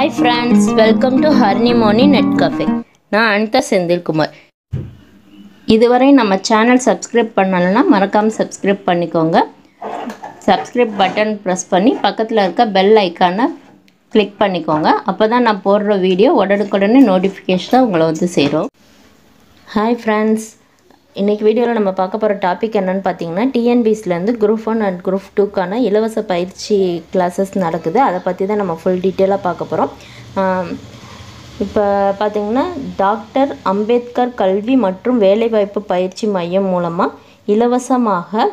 hi friends welcome to ஹர்னிமோனி net cafe நான் அனிதா செந்தில்குமார் இதுவரை நம்ம சேனல் சப்ஸ்கிரைப் பண்ணலைன்னா மறக்காமல் சப்ஸ்கிரைப் பண்ணிக்கோங்க சப்ஸ்கிரைப் பட்டன் ப்ரெஸ் பண்ணி பக்கத்தில் இருக்க பெல் ஐக்கானை கிளிக் பண்ணிக்கோங்க அப்போ தான் நான் போடுற வீடியோ உடனுக்குடனே நோட்டிஃபிகேஷன் உங்களை வந்து சேரும் ஹாய் ஃப்ரெண்ட்ஸ் இன்றைக்கி வீடியோவில் நம்ம பார்க்க போகிற டாபிக் என்னென்னு பார்த்தீங்கன்னா டிஎன்பிஎஸ்லேருந்து குரூப் ஒன் அண்ட் குரூப் டூக்கான இலவச பயிற்சி கிளாஸஸ் நடக்குது அதை பற்றி தான் நம்ம ஃபுல் டீட்டெயிலாக பார்க்க போகிறோம் இப்போ பார்த்தீங்கன்னா டாக்டர் அம்பேத்கர் கல்வி மற்றும் வேலைவாய்ப்பு பயிற்சி மையம் மூலமாக இலவசமாக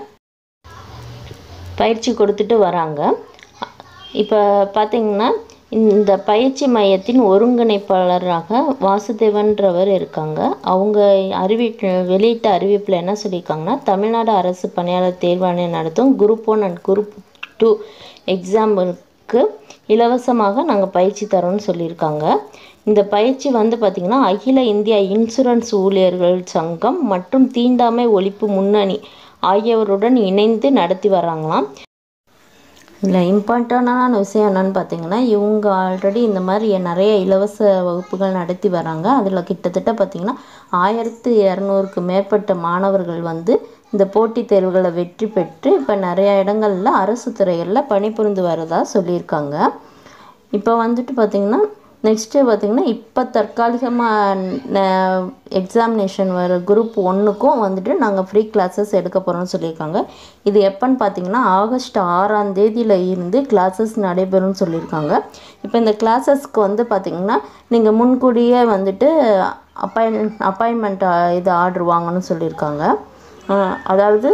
பயிற்சி கொடுத்துட்டு வராங்க இப்போ பார்த்தீங்கன்னா இந்த பயிற்சி மையத்தின் ஒருங்கிணைப்பாளராக வாசுதேவன்றவர் இருக்காங்க அவங்க அறிவி வெளியிட்ட அறிவிப்பில் என்ன சொல்லியிருக்காங்கன்னா தமிழ்நாடு அரசு பணியாளர் தேர்வாணையம் நடத்தும் group one and group two எக்ஸாம்பிளுக்கு இலவசமாக நாங்கள் பயிற்சி தரோம்னு சொல்லியிருக்காங்க இந்த பயிற்சி வந்து பார்த்திங்கன்னா அகில இந்திய இன்சூரன்ஸ் ஊழியர்கள் சங்கம் மற்றும் தீண்டாமை ஒழிப்பு முன்னணி ஆகியவருடன் இணைந்து நடத்தி வராங்களாம் இதில் இம்பார்ட்டண்டான விஷயம் என்னென்னு பார்த்தீங்கன்னா இவங்க ஆல்ரெடி இந்த மாதிரி நிறைய இலவச வகுப்புகள் நடத்தி வராங்க அதில் கிட்டத்தட்ட பார்த்திங்கன்னா ஆயிரத்து இரநூறுக்கு மேற்பட்ட மாணவர்கள் வந்து இந்த போட்டித் தேர்வுகளை வெற்றி பெற்று இப்போ நிறைய இடங்களில் அரசு துறைகளில் பணிபுரிந்து வரதா சொல்லியிருக்காங்க இப்போ வந்துட்டு பார்த்திங்கன்னா நெக்ஸ்ட்டு பார்த்திங்கன்னா இப்போ தற்காலிகமாக எக்ஸாமினேஷன் வர குரூப் ஒன்றுக்கும் வந்துட்டு நாங்கள் ஃப்ரீ கிளாஸஸ் எடுக்க போகிறோம்னு சொல்லியிருக்காங்க இது எப்போன்னு பார்த்தீங்கன்னா ஆகஸ்ட் ஆறாம் தேதியில் இருந்து கிளாஸஸ் நடைபெறும்னு சொல்லியிருக்காங்க இப்போ இந்த கிளாஸஸ்க்கு வந்து பார்த்திங்கன்னா நீங்கள் முன்கூடியே வந்துட்டு அப்பாயின் அப்பாயின்மெண்ட் இது ஆர்டர் வாங்கணும்னு சொல்லியிருக்காங்க அதாவது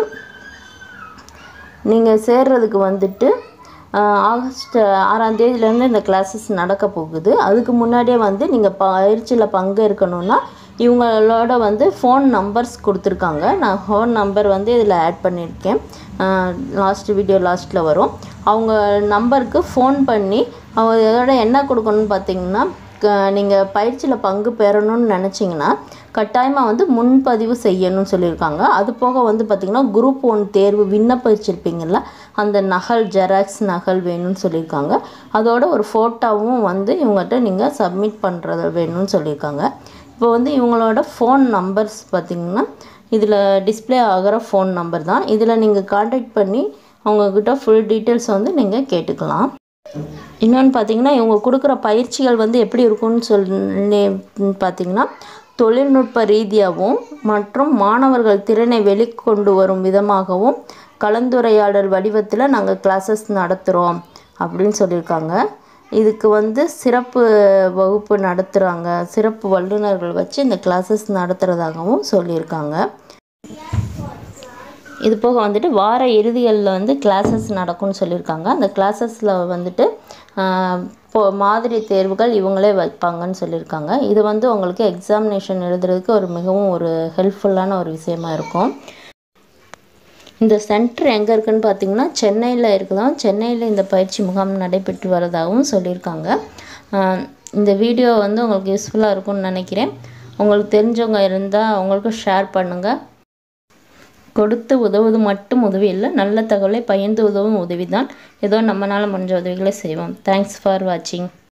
நீங்கள் சேர்றதுக்கு வந்துட்டு ஆகஸ்ட் ஆறாம் தேதியிலேருந்து இந்த கிளாஸஸ் நடக்க போகுது அதுக்கு முன்னாடியே வந்து நீங்கள் பயிற்சியில் பங்கேற்கணுன்னா இவங்களோட வந்து ஃபோன் நம்பர்ஸ் கொடுத்துருக்காங்க நான் ஃபோன் நம்பர் வந்து இதில் ஆட் பண்ணியிருக்கேன் லாஸ்ட் வீடியோ லாஸ்ட்டில் வரும் அவங்க நம்பருக்கு ஃபோன் பண்ணி அவங்க இதோட என்ன கொடுக்கணும்னு பார்த்தீங்கன்னா நீங்கள் பயிற்சியில் பங்கு பெறணும்னு நினச்சிங்கன்னா கட்டாயமாக வந்து முன்பதிவு செய்யணும்னு சொல்லியிருக்காங்க அது போக வந்து பார்த்திங்கன்னா குரூப் ஒன் தேர்வு விண்ணப்பிச்சிருப்பீங்கள்ல அந்த நகல் ஜெராக்ஸ் நகல் வேணும்னு சொல்லியிருக்காங்க அதோட ஒரு ஃபோட்டோவும் வந்து இவங்ககிட்ட நீங்கள் சப்மிட் பண்ணுறது வேணும்னு சொல்லியிருக்காங்க இப்போ வந்து இவங்களோட ஃபோன் நம்பர்ஸ் பார்த்திங்கன்னா இதில் டிஸ்பிளே ஆகிற ஃபோன் நம்பர் தான் இதில் நீங்கள் காண்டாக்ட் பண்ணி அவங்கக்கிட்ட ஃபுல் டீட்டெயில்ஸ் வந்து நீங்கள் கேட்டுக்கலாம் இன்னொன்று பார்த்தீங்கன்னா இவங்க கொடுக்குற பயிற்சிகள் வந்து எப்படி இருக்கும்னு சொல்லி பார்த்தீங்கன்னா தொழில்நுட்ப ரீதியாகவும் மற்றும் மாணவர்கள் திறனை வெளிக்கொண்டு வரும் விதமாகவும் கலந்துரையாடல் வடிவத்தில் நாங்கள் கிளாஸஸ் நடத்துகிறோம் அப்படின்னு சொல்லியிருக்காங்க இதுக்கு வந்து சிறப்பு வகுப்பு நடத்துகிறாங்க சிறப்பு வல்லுநர்கள் வச்சு இந்த கிளாஸஸ் நடத்துகிறதாகவும் சொல்லியிருக்காங்க இது போக வந்துட்டு வார இறுதிகளில் வந்து கிளாஸஸ் நடக்கும்னு சொல்லியிருக்காங்க அந்த கிளாஸஸில் வந்துட்டு இப்போ மாதிரி தேர்வுகள் இவங்களே வைப்பாங்கன்னு சொல்லியிருக்காங்க இது வந்து உங்களுக்கு எக்ஸாமினேஷன் எழுதுறதுக்கு ஒரு மிகவும் ஒரு ஹெல்ப்ஃபுல்லான ஒரு விஷயமா இருக்கும் இந்த சென்டர் எங்கே இருக்குதுன்னு பார்த்தீங்கன்னா சென்னையில் இருக்குதான் சென்னையில் இந்த பயிற்சி முகாம் நடைபெற்று வரதாகவும் சொல்லியிருக்காங்க இந்த வீடியோ வந்து உங்களுக்கு யூஸ்ஃபுல்லாக இருக்கும்னு நினைக்கிறேன் உங்களுக்கு தெரிஞ்சவங்க இருந்தால் அவங்களுக்கும் ஷேர் பண்ணுங்கள் கொடுத்து உதவுவது மட்டும் உதவி இல்லை நல்ல தகவலை பகிர்ந்து உதவும் உதவி தான் ஏதோ நம்மளால் முடிஞ்ச உதவிகளை செய்வோம் தேங்க்ஸ் ஃபார் வாட்சிங்